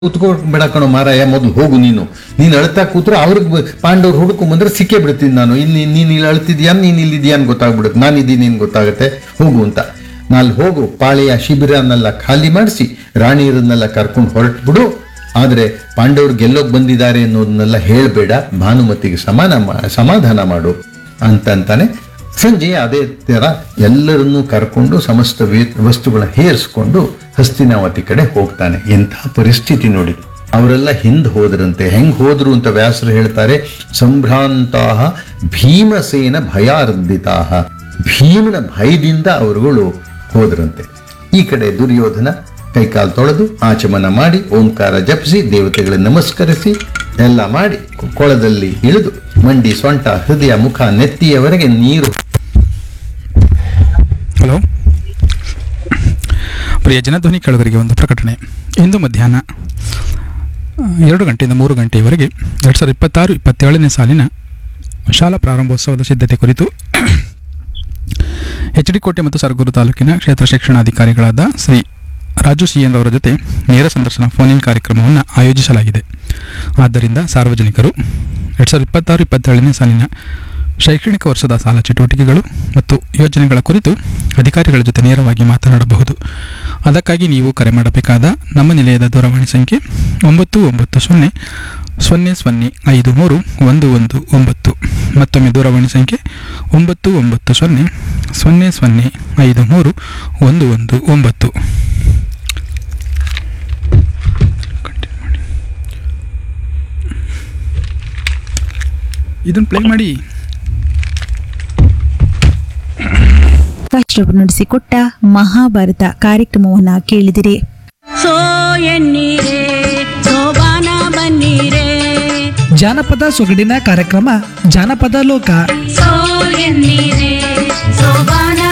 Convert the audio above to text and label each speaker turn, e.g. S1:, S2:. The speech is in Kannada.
S1: ಕೂತ್ಕೊಳ್ಬೇಡ ಕಣೋ ಮಾರಾಯ ಮೊದ್ಲು ಹೋಗು ನೀನು ನೀನ್ ಅಳ್ತಾ ಕೂತ್ರೆ ಅವ್ರಿಗೆ ಪಾಂಡವ್ರು ಹುಡುಕೊಂಡ್ ಬಂದ್ರೆ ಸಿಕ್ಕೇ ಬಿಡ್ತೀನಿ ನಾನು ಇಲ್ಲಿ ನೀನ್ ಇಲ್ಲಿ ಅಳ್ತಿದ್ಯಾ ನೀನ್ ಇಲ್ಲಿದ್ಯಾ ಅಂತ ಗೊತ್ತಾಗ್ಬಿಡುತ್ತೆ ನಾನು ಇದ್ದೀನಿ ಅಂತ ಗೊತ್ತಾಗುತ್ತೆ ಹೋಗು ಅಂತ ನಾಲ್ ಹೋಗು ಪಾಳೆಯ ಶಿಬಿರನ್ನೆಲ್ಲ ಖಾಲಿ ಮಾಡಿಸಿ ರಾಣಿಯರನ್ನೆಲ್ಲ ಕರ್ಕೊಂಡು ಹೊರಟ್ಬಿಡು ಆದ್ರೆ ಪಾಂಡವರು ಗೆಲ್ಲೋಕ್ ಬಂದಿದ್ದಾರೆ ಅನ್ನೋದನ್ನೆಲ್ಲ ಹೇಳ್ಬೇಡ ಭಾನುಮತಿಗೆ ಸಮಾನ ಮಾ- ಸಮಾಧಾನ ಮಾಡು ಅಂತಂತಾನೆ ಸಂಜೆ ಅದೇ ತರ ಎಲ್ಲರನ್ನೂ ಕರ್ಕೊಂಡು ಸಮಸ್ತ ವೇ- ವಸ್ತುಗಳ ಹೇರಿಸ್ಕೊಂಡು ಹಸ್ತಿನಾವತಿ ಕಡೆ ಹೋಗ್ತಾನೆ ಎಂಥ ಪರಿಸ್ಥಿತಿ ನೋಡಿ ಅವರೆಲ್ಲ ಹಿಂದ್ ಹೋದ್ರಂತೆ ಹೆಂಗ್ ಹೋದ್ರು ಅಂತ ವ್ಯಾಸರು ಹೇಳ್ತಾರೆ ಸಂಭ್ರಾಂತಹ ಭೀಮಸೇನ ಭಯಾರ್ಧಿತಾಹ ಭೀಮನ ಭಯದಿಂದ ಅವರುಗಳು ಹೋದ್ರಂತೆ ಈ ಕಡೆ ದುರ್ಯೋಧನ ಕೈಕಾಲು ತೊಳೆದು ಆಚಮನ ಮಾಡಿ ಓಂಕಾರ ಜಪಿಸಿ ದೇವತೆಗಳಿಗೆ ನಮಸ್ಕರಿಸಿ ಎಲ್ಲ ಮಾಡಿ ಕೊಳದಲ್ಲಿ ಇಳಿದು ಮಂಡಿ ಸೊಂಟ ಹೃದಯ ಮುಖ ನೆತ್ತಿಯವರೆಗೆ ನೀರು
S2: ಹಲೋ ಪ್ರಿಯ ಜನಧ್ವನಿ ಕೇಳುಗರಿಗೆ ಒಂದು ಪ್ರಕಟಣೆ ಇಂದು ಮಧ್ಯಾಹ್ನ ಆ, ಎರಡು ಗಂಟೆಯಿಂದ ಮೂರು ಗಂಟೆಯವರೆಗೆ ಎರಡು ಸಾವಿರದ ಇಪ್ಪತ್ತಾರು ಇಪ್ಪತ್ತೇಳನೇ ಸಾಲಿನ ಶಾಲಾ ಪ್ರಾರಂಭೋತ್ಸವದ ಸಿದ್ಧತೆ ಕುರಿತು ಎಚ್ ಡಿ ಕೋಟೆ ಮತ್ತು ಸರಗೂರು ತಾಲೂಕಿನ ಕ್ಷೇತ್ರ ಶಿಕ್ಷಣಾಧಿಕಾರಿಗಳಾದ ಶ್ರೀ ರಾಜು ಸಿ ಎನ್ ಅವರ ಜೊತೆ ನೇರ ಸಂದರ್ಶನ ಫೋನ್ ಇನ್ ಕಾರ್ಯಕ್ರಮವನ್ನು ಆಯೋಜಿಸಲಾಗಿದೆ ಆದ್ದರಿಂದ ಸಾರ್ವಜನಿಕರು ಎರಡು ಸಾವಿರದ ಇಪ್ಪತ್ತಾರು ಇಪ್ಪತ್ತೇಳನೇ ಸಾಲಿನ ಶೈಕ್ಷಣಿಕ ವರ್ಷದ ಸಾಲ ಚಟುವಟಿಕೆಗಳು ಮತ್ತು ಯೋಜನೆಗಳ ಕುರಿತು ಅಧಿಕಾರಿಗಳ ಜೊತೆ ನೇರವಾಗಿ ಮಾತನಾಡಬಹುದು ಅದಕ್ಕಾಗಿ ನೀವು ಕರೆ ಮಾಡಬೇಕಾದ ನಮ್ಮ ನಿಲಯದ ದೂರವಾಣಿ ಸಂಖ್ಯೆ ಒಂಬತ್ತು ಒಂಬತ್ತು ಸೊನ್ನೆ ಸೊನ್ನೆ ಸೊನ್ನೆ ಐದು ಮೂರು ಒಂದು ಒಂದು ಒಂಬತ್ತು ಮತ್ತೊಮ್ಮೆ ದೂರವಾಣಿ ಸಂಖ್ಯೆ ಒಂಬತ್ತು ಒಂಬತ್ತು ಸೊನ್ನೆ ಸೊನ್ನೆ ಸೊನ್ನೆ ಐದು ಮೂರು ಒಂದು ಒಂದು ಒಂಬತ್ತು ಇದನ್ನು ಪ್ಲೇ ಮಾಡಿ
S3: ಕಷ್ಟರು ನಡೆಸಿಕೊಟ್ಟ ಮಹಾಭಾರತ ಕಾರ್ಯಕ್ರಮವನ್ನ ಕೇಳಿದಿರಿ
S4: ಸೋ ಎನ್ನೀರೆ ಸೋಬಾನ ಬನ್ನೀರೆ
S5: ಜಾನಪದ ಸೊಗಡಿನ ಕಾರ್ಯಕ್ರಮ ಜಾನಪದ ಲೋಕ
S4: ಸೋ ಎನ್ನೀರೆ ಸೋಬಾನ